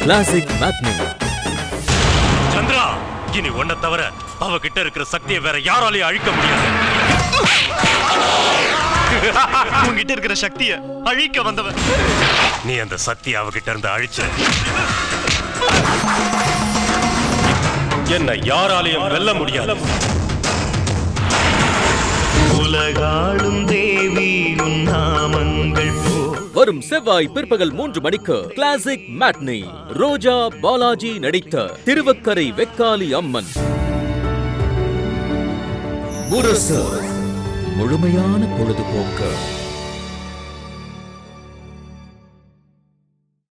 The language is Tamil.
கிளாசிக் மேட்னி சந்திரா இனி ஒன்ன தவிர அவகிட்ட இருக்கிற சக்தியை வேற யாராலையும் அழிக்க முடியாது உன்கிட்ட இருக்கிற சக்திய அழிக்க வந்தவன் நீ அந்த சக்தியை அவகிட்ட இருந்து அழிச்ச என்ன யாராலையும் வெல்ல முடியாது உலகாளும் தேவி உன் நாமங்கள் போ வரும் செவ்வாய் பிற்பகல் மூன்று மணிக்கு கிளாசிக் மேட்னி ரோஜா பாலாஜி நடித்த திருவக்கரை வெக்காலி அம்மன் முரசு முழுமையான பொழுதுபோக்கு